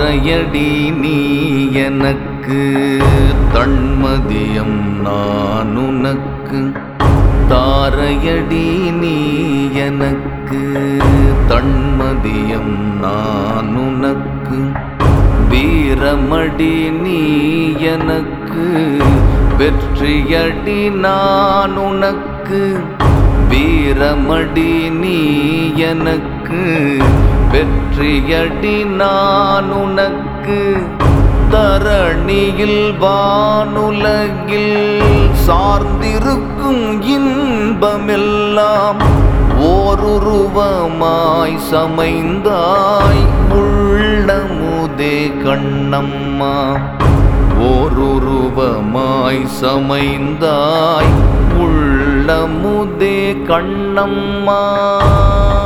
தாரையடி நீ எனக்கு தன்மதியம் நான் உனக்கு தாரையடி நீ எனக்கு தன்மதியம் நான் உனக்கு வீரமடி நீ எனக்கு வெற்றியடி நான் உனக்கு வீரமடி நீ எனக்கு வெற்றியடி நான் உனக்கு தரணியில் வானுலகில் சார்ந்திருக்கும் இன்பமெல்லாம் ஓருருவமாய் சமைந்தாய் உள்ளமுதே கண்ணம்மா ஓருருவமாய் சமைந்தாய் உள்ளமுதே கண்ணம்மா